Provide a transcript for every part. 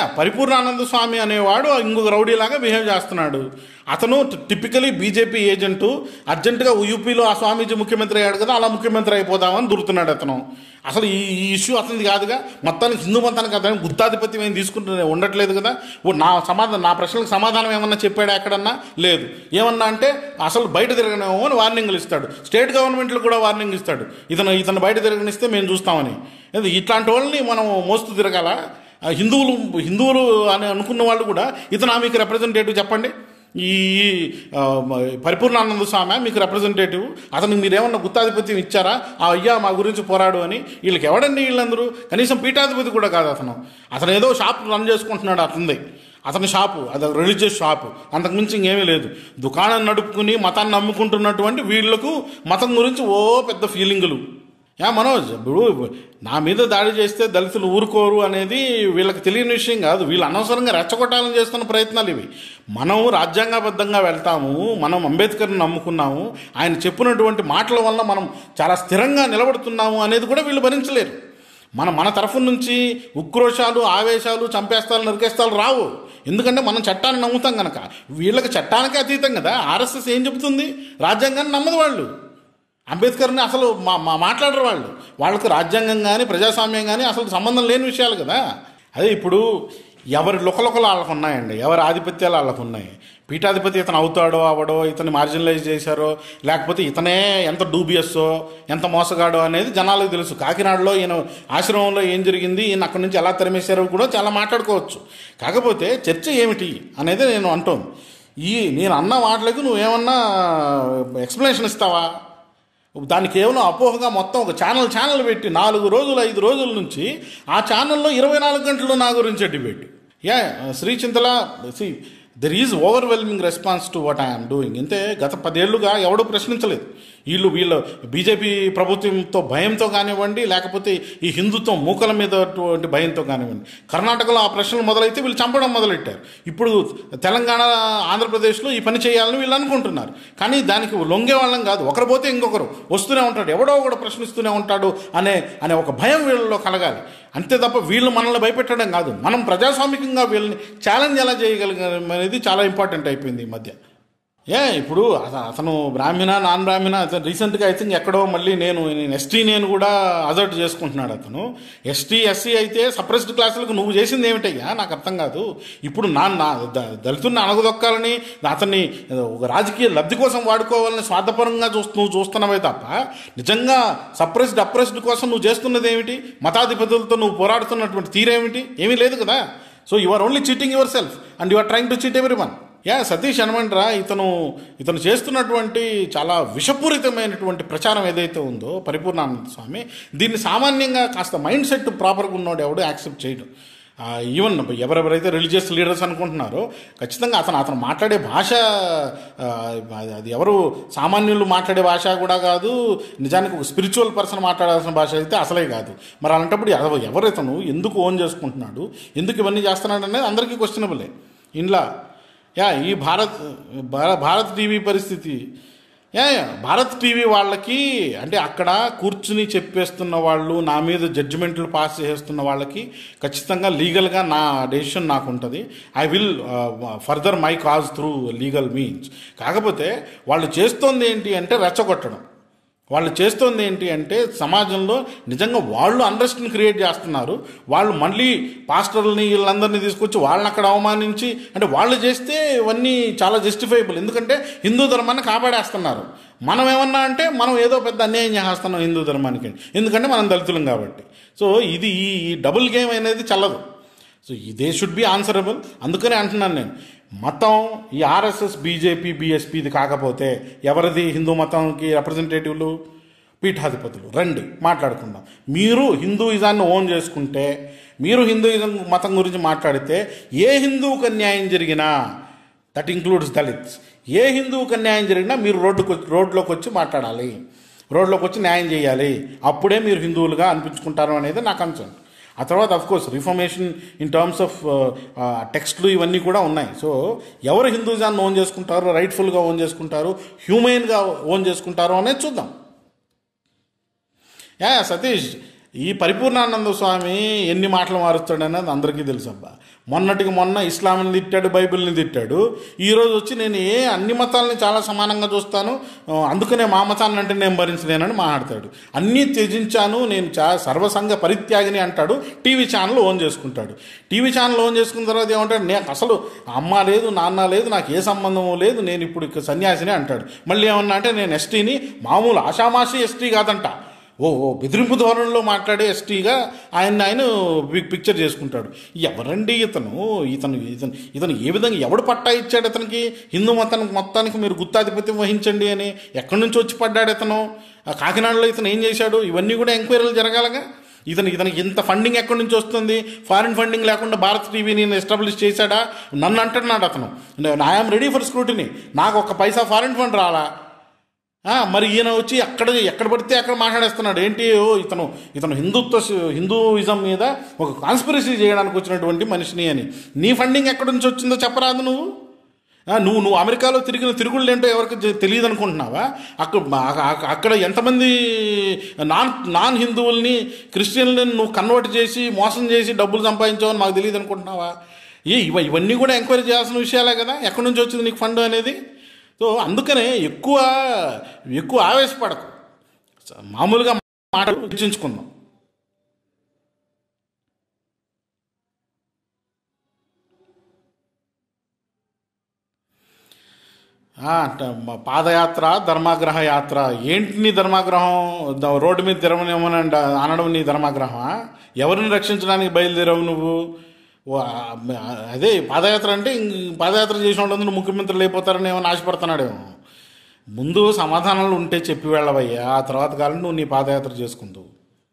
పరిపూర్ణానంద స్వామి అనేవాడు ఇంకొక రౌడీలాగా బిహేవ్ చేస్తున్నాడు అతను టిపికలీ బీజేపీ ఏజెంటు అర్జెంటుగా యూపీలో ఆ స్వామీజీ ముఖ్యమంత్రి అయ్యాడు కదా అలా ముఖ్యమంత్రి అయిపోదామని దూరుతున్నాడు అతను అసలు ఈ ఈ ఇష్యూ అతనిది కాదుగా మొత్తానికి హిందూ మతానికి అతను గుత్తాధిపత్యం ఏం తీసుకుంటూ ఉండట్లేదు కదా ఓ నా సమాధానం నా ప్రశ్నలకు సమాధానం ఏమన్నా చెప్పాడా ఎక్కడన్నా లేదు ఏమన్నా అంటే అసలు బయట తిరగనేమో అని వార్నింగ్లు ఇస్తాడు స్టేట్ గవర్నమెంట్లు కూడా వార్నింగ్ ఇస్తాడు ఇతను ఇతను బయట తిరగనిస్తే మేము చూస్తామని ఏంది ఇట్లాంటి వాళ్ళని మనం మోస్తూ తిరగాల ఆ హిందువులు హిందువులు అని అనుకున్న వాళ్ళు కూడా ఇతను మీకు రిప్రజెంటేటివ్ చెప్పండి ఈ ఆ, మ- పరిపూర్ణానంద స్వామి మీకు రిప్రజెంటేటివ్ అతనికి మీరేమన్నా గుత్తాధిపత్యం ఇచ్చారా ఆ అయ్యా మా గురించి పోరాడు అని వీళ్ళకి ఎవడండి వీళ్ళందరూ కనీసం పీఠాధిపతి కూడా కాదు అతను అతను ఏదో షాప్ రన్ చేసుకుంటున్నాడు అతనిది అతని షాపు అది రిలీజియస్ షాపు అంతకుమించి ఇంకేమీ లేదు దుకాణం నడుపుకుని మతాన్ని నమ్ముకుంటున్నటువంటి వీళ్ళకు మతం గురించి ఓ పెద్ద ఫీలింగులు యా మనోజ్ ఇప్పుడు నా మీద దాడి చేస్తే దళితులు ఊరుకోరు అనేది వీళ్ళకి తెలియని విషయం కాదు వీళ్ళు అనవసరంగా రెచ్చగొట్టాలని చేస్తున్న ప్రయత్నాలు ఇవి మనం రాజ్యాంగబద్ధంగా వెళ్తాము మనం అంబేద్కర్ని నమ్ముకున్నాము ఆయన చెప్పినటువంటి మాటల వల్ల మనం చాలా స్థిరంగా నిలబడుతున్నాము అనేది కూడా వీళ్ళు భరించలేరు మన మన తరఫు నుంచి ఉక్రోషాలు ఆవేశాలు చంపేస్తాలు నరికేస్తాలు రావు ఎందుకంటే మనం చట్టాన్ని నమ్ముతాం కనుక వీళ్ళకి చట్టానికే అతీతం కదా ఆర్ఎస్ఎస్ ఏం చెబుతుంది రాజ్యాంగాన్ని నమ్మదు వాళ్ళు అంబేద్కర్ని అసలు మా మా మాట్లాడరు వాళ్ళు వాళ్ళకి రాజ్యాంగం కానీ ప్రజాస్వామ్యం కానీ అసలు సంబంధం లేని విషయాలు కదా అదే ఇప్పుడు ఎవరి లుకలుకలు వాళ్ళకు ఉన్నాయండి ఎవరి ఆధిపత్యాలు వాళ్ళకు ఉన్నాయి పీఠాధిపతి ఇతను అవుతాడో అవడో ఇతన్ని మార్జినలైజ్ చేశారో లేకపోతే ఇతనే ఎంత డూబియస్సో ఎంత మోసగాడో అనేది జనాలకు తెలుసు కాకినాడలో ఈయన ఆశ్రమంలో ఏం జరిగింది ఈయన అక్కడి నుంచి ఎలా తరిమేశారో కూడా చాలా మాట్లాడుకోవచ్చు కాకపోతే చర్చ ఏమిటి అనేది నేను అంటోంది ఈ నేను అన్న మాటలకు నువ్వేమన్నా ఎక్స్ప్లెనేషన్ ఇస్తావా దాన్ని కేవలం అపోహగా మొత్తం ఒక ఛానల్ ఛానల్ పెట్టి నాలుగు రోజులు ఐదు రోజుల నుంచి ఆ ఛానల్లో ఇరవై నాలుగు గంటలు నా గురించే డిబేట్ యా శ్రీ చింతల see there is overwhelming response to what I'm doing ఇంతే గత పదేళ్లుగా ఎవడూ ప్రశ్నించలేదు వీళ్ళు వీళ్ళు బీజేపీ ప్రభుత్వంతో భయంతో కానివ్వండి లేకపోతే ఈ హిందుత్వం మూకల మీద అటువంటి భయంతో కానివ్వండి కర్ణాటకలో ఆ ప్రశ్నలు మొదలైతే వీళ్ళు చంపడం మొదలెట్టారు ఇప్పుడు తెలంగాణ ఆంధ్రప్రదేశ్లో ఈ పని చేయాలని వీళ్ళు అనుకుంటున్నారు కానీ దానికి లొంగే వాళ్ళం కాదు ఒకరు పోతే ఇంకొకరు వస్తూనే ఉంటాడు ఎవడో ఒకడు ప్రశ్నిస్తూనే ఉంటాడు అనే అనే ఒక భయం వీళ్ళలో కలగాలి అంతే తప్ప వీళ్ళు మనల్ని భయపెట్టడం కాదు మనం ప్రజాస్వామికంగా వీళ్ళని ఛాలెంజ్ ఎలా చేయగలిగాం అనేది చాలా ఇంపార్టెంట్ అయిపోయింది ఈ మధ్య ఏ ఇప్పుడు అత- అతను బ్రాహ్మణ నాన్ బ్రాహ్మణ అతను రీసెంట్గా ఐ థింక్ ఎక్కడో మళ్ళీ నేను నేను ఎస్టీ నేను కూడా అజర్ట్ చేసుకుంటున్నాడు అతను ఎస్టీ ఎస్సీ అయితే సప్రెస్డ్ క్లాసులకు నువ్వు చేసింది ఏమిటయ్యా నాకు అర్థం కాదు ఇప్పుడు నా నా ద- దళితుడిని అణగదొక్కాలని అతన్ని ఒక రాజకీయ లబ్ధి కోసం వాడుకోవాలని స్వార్థపరంగా చూస్తూ నువ్వు చూస్తున్నావే తప్ప నిజంగా సప్రెస్డ్ అప్రెస్డ్ కోసం నువ్వు చేస్తున్నది ఏమిటి మతాధిపతులతో నువ్వు పోరాడుతున్నటువంటి తీరేమిటి ఏమీ లేదు కదా so you are only cheating yourself and you are trying to cheat everyone yeah Satish Hanumantrao ఇతను ఇతను చేస్తున్నటువంటి చాలా విషపూరితమైనటువంటి ప్రచారం ఏదైతే ఉందో పరిపూర్ణానంద స్వామి దీన్ని సామాన్యంగా కాస్త మైండ్ సెట్ ప్రాపర్గా ఉన్నోడు ఎవడు యాక్సెప్ట్ చేయడు ఆ, ఈవెన్ ఎవరెవరైతే రిలీజియస్ లీడర్స్ అనుకుంటున్నారో ఖచ్చితంగా అతను అతను మాట్లాడే భాష ఆ, అది- అది ఎవరు సామాన్యులు మాట్లాడే భాష కూడా కాదు నిజానికి ఒక స్పిరిచువల్ పర్సన్ మాట్లాడాల్సిన భాష అయితే అసలే కాదు మరి అలాంటప్పుడు ఎవ- ఎవరు ఇతను ఎందుకు ఓన్ చేసుకుంటున్నాడు ఎందుకు ఇవన్నీ చేస్తున్నాడు అనేది అందరికీ క్వశ్చనబులే ఇంట్లో యా ఈ భారత్ భా- భారత్ టీవీ పరిస్థితి యా యా భారత్ టీవీ వాళ్ళకి అంటే అక్కడ కూర్చుని చెప్పేస్తున్న వాళ్ళు నా మీద జడ్జిమెంట్లు పాస్ చేస్తున్న వాళ్ళకి ఖచ్చితంగా లీగల్గా నా డెసిషన్ నాకు ఉంటుంది I will further my cause through legal means కాకపోతే వాళ్ళు చేస్తోంది ఏంటి అంటే రెచ్చగొట్టడం వాళ్ళు చేస్తోంది ఏంటి అంటే సమాజంలో నిజంగా వాళ్ళు అండర్స్ట్ని క్రియేట్ చేస్తున్నారు వాళ్ళు మళ్ళీ పాస్టర్లని వీళ్ళందరినీ తీసుకొచ్చి వాళ్ళని అక్కడ అవమానించి అంటే వాళ్ళు చేస్తే ఇవన్నీ చాలా జస్టిఫైబుల్ ఎందుకంటే హిందూ ధర్మాన్ని కాపాడేస్తున్నారు మనం ఏమన్నా అంటే మనం ఏదో పెద్ద అన్యాయం చేస్తున్నాం హిందూ ధర్మానికి ఎందుకంటే మనం దళితులం కాబట్టి సో ఇది ఈ ఈ డబుల్ గేమ్ అనేది చల్లదు so they should be answerable అందుకనే అంటున్నాను నేను మతం ఈ ఆర్ఎస్ఎస్ బీజేపీ బీఎస్పీ ఇది కాకపోతే ఎవరిది హిందూ మతంకి రిప్రజెంటేటివ్లు పీఠాధిపతులు రండి మాట్లాడుకుందాం మీరు హిందూయిజాన్ని ఓన్ చేసుకుంటే మీరు హిందూయిజం మతం గురించి మాట్లాడితే ఏ హిందువుకి అన్యాయం జరిగినా దట్ ఇంక్లూడ్స్ దళిత్స్ ఏ హిందువుకి అన్యాయం జరిగినా మీరు రోడ్డుకు రోడ్లోకి వచ్చి మాట్లాడాలి రోడ్లోకి వచ్చి న్యాయం చేయాలి అప్పుడే మీరు హిందువులుగా అనిపించుకుంటారు అనేది నా కన్సర్న్ ఆ తర్వాత of course reformation in terms of టెక్స్ట్లు ఇవన్నీ కూడా ఉన్నాయి సో ఎవరు హిందూజాన్ని ఓన్ చేసుకుంటారు రైట్ఫుల్గా ఓన్ చేసుకుంటారు హ్యూమెన్గా ఓన్ చేసుకుంటారు అనేది చూద్దాం యా సతీష్ ఈ పరిపూర్ణానంద స్వామి ఎన్ని మాటలు మారుస్తాడనేది అందరికీ తెలుసు అబ్బా మొన్నటికి మొన్న ఇస్లాంని తిట్టాడు బైబిల్ని తిట్టాడు ఈరోజు వచ్చి నేను ఏ అన్ని మతాలని చాలా సమానంగా చూస్తాను ఆ, అందుకనే మా మతాన్ని అంటే నేను భరించలేనని మాట్లాడతాడు అన్నీ త్యజించాను నేను చా సర్వసంగ పరిత్యాగిని అంటాడు టీవీ ఛానల్ ఓన్ చేసుకుంటాడు టీవీ ఛానల్ ఓన్ చేసుకున్న తర్వాత ఏమంటాడు నేను అసలు అమ్మ లేదు నాన్న లేదు నాకు ఏ సంబంధము లేదు నేను ఇప్పుడు ఇక సన్యాసిని అంటాడు మళ్ళీ ఏమన్నా అంటే నేను ఎస్టీని మామూలు ఆషామాషి ఎస్టీ కాదంట ఓ ఓ బెదిరింపు ధోరణిలో మాట్లాడే ఎస్టీగా ఆయన ఆయన పిక్- పిక్చర్ చేసుకుంటాడు ఎవరండి ఇతను ఇతను ఇతను ఇతను ఏ విధంగా ఎవడు పట్టా ఇచ్చాడు ఇతనికి హిందూ మతానికి మొత్తానికి మీరు గుత్తాధిపత్యం వహించండి అని ఎక్కడి నుంచి వచ్చి పడ్డాడు ఇతను ఆ కాకినాడలో ఇతను ఏం చేశాడు ఇవన్నీ కూడా ఎంక్వైరీలు జరగాలగా ఇతను ఇతనికి ఇంత ఫండింగ్ ఎక్కడి నుంచి వస్తుంది ఫారిన్ ఫండింగ్ లేకుండా భారత్ టీవీని ఎస్టాబ్లిష్ చేశాడా నన్ను అంటున్నాడు అతను ఐఎమ్ రెడీ ఫర్ స్క్రూటినీ నాకు ఒక పైసా ఫారిన్ ఫండ్ రాలా ఆ, మరి ఈయన వచ్చి ఎక్కడ ఎక్కడ పడితే అక్కడ మాట్లాడేస్తున్నాడు ఏంటి ఓ ఇతను ఇతను హిందుత్వ హిందూయిజం మీద ఒక కాన్స్పిరసీ చేయడానికి వచ్చినటువంటి మనిషిని అని నీ ఫండింగ్ ఎక్కడి నుంచి వచ్చిందో చెప్పరాదు నువ్వు ఆ, నువ్వు నువ్వు అమెరికాలో తిరిగిన తిరుగుళ్ళు ఏంటో ఎవరికి తె- తెలియదు అనుకుంటున్నావా అక్కడ అ- అ- అక్కడ ఎంతమంది నాన్ నాన్ హిందువుల్ని క్రిస్టియన్లని నువ్వు కన్వర్ట్ చేసి మోసం చేసి డబ్బులు సంపాదించావని మాకు తెలియదు అనుకుంటున్నావా ఏ ఇవ ఇవన్నీ కూడా ఎంక్వైరీ చేయాల్సిన విషయాలే కదా ఎక్కడి నుంచి వచ్చింది నీకు ఫండ్ అనేది సో అందుకనే ఎక్కువ ఎక్కువ ఆవేశపడకు మామూలుగా మాటలు చర్చించుకుందాం ఆ, అంటే మ- పాదయాత్ర ధర్మాగ్రహ యాత్ర ఏంటి నీ ధర్మాగ్రహం ద- రోడ్డు మీద తిరగనేమని అనడం నీ ధర్మాగ్రహమా ఎవరిని రక్షించడానికి బయలుదేరావు నువ్వు ఓ, ఆ, అదే పాదయాత్ర అంటే ఇంక పాదయాత్ర చేసిన వాళ్ళందరూ ముఖ్యమంత్రులు అయిపోతారని ఏమైనా ఆశపడుతున్నాడేమో ముందు సమాధానాలు ఉంటే చెప్పి వెళ్ళవయ్యా ఆ తర్వాత కాలం నువ్వు నీ పాదయాత్ర చేసుకుందువు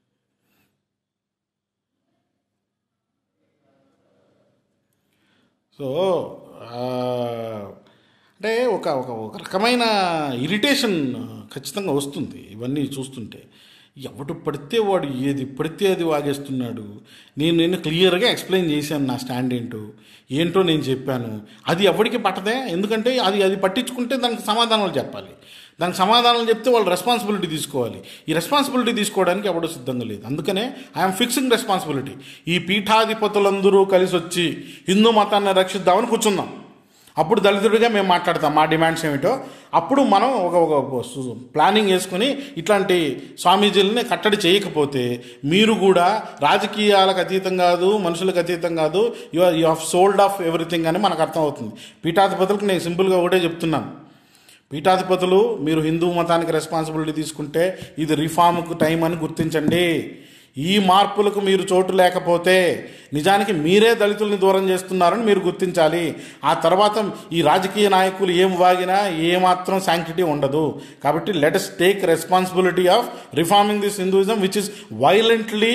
సో ఆ, అంటే ఒక ఒక ఒక రకమైన ఇరిటేషన్ ఖచ్చితంగా వస్తుంది ఇవన్నీ చూస్తుంటే ఎవడు పడితే వాడు ఏది పడితే అది వాగేస్తున్నాడు నేను నేను క్లియర్గా ఎక్స్ప్లెయిన్ చేశాను నా స్టాండ్ ఏంటో ఏంటో నేను చెప్పాను అది ఎవరికి పట్టదే ఎందుకంటే అది అది పట్టించుకుంటే దానికి సమాధానాలు చెప్పాలి దానికి సమాధానాలు చెప్తే వాళ్ళు రెస్పాన్సిబిలిటీ తీసుకోవాలి ఈ రెస్పాన్సిబిలిటీ తీసుకోవడానికి ఎవడో సిద్ధంగా లేదు అందుకనే ఐఎమ్ ఫిక్సింగ్ రెస్పాన్సిబిలిటీ ఈ పీఠాధిపతులందరూ కలిసి వచ్చి హిందూ మతాన్ని రక్షిద్దామని కూర్చుందాం అప్పుడు దళితుడిగా మేము మాట్లాడతాం మా డిమాండ్స్ ఏమిటో అప్పుడు మనం ఒక ఒక సు- ప్లానింగ్ వేసుకుని ఇట్లాంటి స్వామీజీలని కట్టడి చేయకపోతే మీరు కూడా రాజకీయాలకు అతీతం కాదు మనుషులకు అతీతం కాదు you you have sold off everything అని మనకు అర్థమవుతుంది పీఠాధిపతులకు నేను సింపుల్గా ఒకటే చెప్తున్నాను పీఠాధిపతులు మీరు హిందూ మతానికి రెస్పాన్సిబిలిటీ తీసుకుంటే ఇది రిఫార్మ్కు టైం అని గుర్తించండి ఈ మార్పులకు మీరు చోటు లేకపోతే నిజానికి మీరే దళితుల్ని దూరం చేస్తున్నారని మీరు గుర్తించాలి ఆ తర్వాత ఈ రాజకీయ నాయకులు ఏం వాగినా ఏమాత్రం శాంక్టిటీ ఉండదు కాబట్టి let us take responsibility of reforming this Hinduism which is violently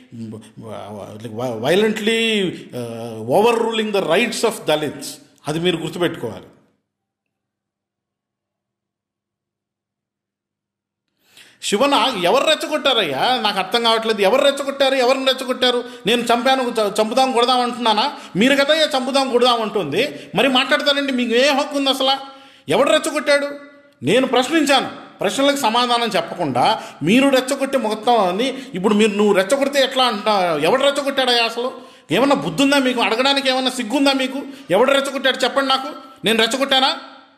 violently overruling the rights of Dalits అది మీరు గుర్తుపెట్టుకోవాలి శివన ఎవరు రెచ్చగొట్టారయ్యా నాకు అర్థం కావట్లేదు ఎవరు రెచ్చగొట్టారు ఎవరిని రెచ్చగొట్టారు నేను చంపాను చ- చంపుదాం కొడదాం అంటున్నానా మీరు కదా చంపుదాం కొడదాం అంటుంది మరి మాట్లాడతారండి మీకు ఏ హక్కు ఉంది అసలు ఎవడు రెచ్చగొట్టాడు నేను ప్రశ్నించాను ప్రశ్నలకు సమాధానం చెప్పకుండా మీరు రెచ్చగొట్టే మొత్తం అని ఇప్పుడు మీరు నువ్వు రెచ్చగొడితే ఎట్లా అంటా ఎవడు రెచ్చగొట్టాడయ్యా అసలు ఏమన్నా బుద్ధి ఉందా మీకు అడగడానికి ఏమన్నా సిగ్గుందా మీకు ఎవడు రెచ్చగొట్టాడు చెప్పండి నాకు నేను రెచ్చగొట్టానా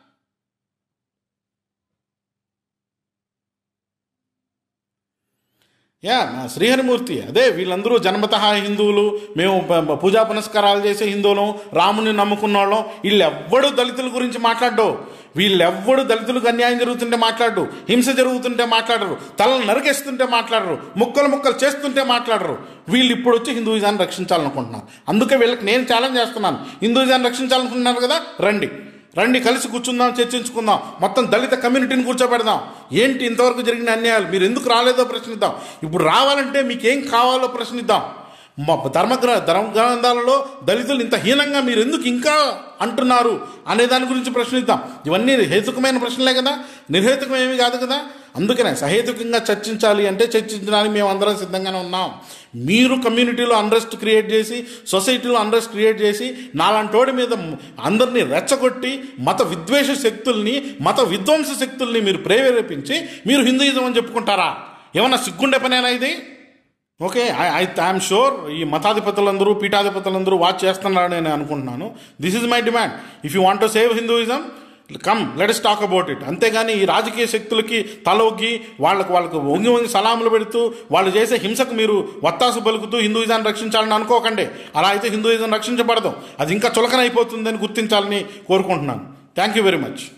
యా మా శ్రీహరిమూర్తి అదే వీళ్ళందరూ జన్మత హిందువులు మేము ప- ప- పూజా పునస్కారాలు చేసే హిందువులం రాముని నమ్ముకున్న వాళ్ళం వీళ్ళెవ్వడు దళితుల గురించి మాట్లాడ్డు వీళ్ళెవ్వడు దళితులకు అన్యాయం జరుగుతుంటే మాట్లాడు హింస జరుగుతుంటే మాట్లాడరు తలలు నరికేస్తుంటే మాట్లాడరు ముక్కలు ముక్కలు చేస్తుంటే మాట్లాడరు వీళ్ళు ఇప్పుడు వచ్చి హిందూయిజాన్ని రక్షించాలనుకుంటున్నారు అందుకే వీళ్ళకి నేను ఛాలెంజ్ చేస్తున్నాను హిందూయిజాన్ని రక్షించాలనుకుంటున్నారు కదా రండి రండి కలిసి కూర్చుందాం చర్చించుకుందాం మొత్తం దళిత కమ్యూనిటీని కూర్చోబెడదాం ఏంటి ఇంతవరకు జరిగిన అన్యాయాలు మీరు ఎందుకు రాలేదో ప్రశ్నిద్దాం ఇప్పుడు రావాలంటే మీకు ఏం కావాలో ప్రశ్నిద్దాం మా ధర్మగ్ర ధర్మ గ్రంథాలలో దళితులు ఇంత హీనంగా మీరు ఎందుకు ఇంకా అంటున్నారు అనే దాని గురించి ప్రశ్నిద్దాం ఇవన్నీ హేతుకమైన ప్రశ్నలే కదా నిర్హేతుకమేమి కాదు కదా అందుకనే సహేతుకంగా చర్చించాలి అంటే చర్చించడానికి మేము అందరం సిద్ధంగానే ఉన్నాం మీరు కమ్యూనిటీలో అండ్రెస్ట్ క్రియేట్ చేసి సొసైటీలో అండ్రెస్ట్ క్రియేట్ చేసి నాలాంటోడి మీద అందరినీ రెచ్చగొట్టి మత విద్వేష శక్తుల్ని మత విధ్వంస శక్తుల్ని మీరు ప్రేరేపించి మీరు హిందూయిజం అని చెప్పుకుంటారా ఏమన్నా సిగ్గుండే పనేనా ఇది okay I I I'm sure ఈ మతాధిపతులందరూ పీఠాధిపతులందరూ వాచ్ చేస్తున్నారని నేను అనుకుంటున్నాను this is my demand if you want to save Hinduism come let's talk about it అంతేగాని ఈ రాజకీయ శక్తులకి తలొగ్గి వాళ్ళకు వాళ్ళకు వంగి వంగి సలాములు పెడుతూ వాళ్ళు చేసే హింసకు మీరు వత్తాసు పలుకుతూ హిందూయిజాన్ని రక్షించాలని అనుకోకండి అలా అయితే హిందూయిజం రక్షించబడదు అది ఇంకా చులకనైపోతుందని గుర్తించాలని కోరుకుంటున్నాను థ్యాంక్ యూ వెరీ మచ్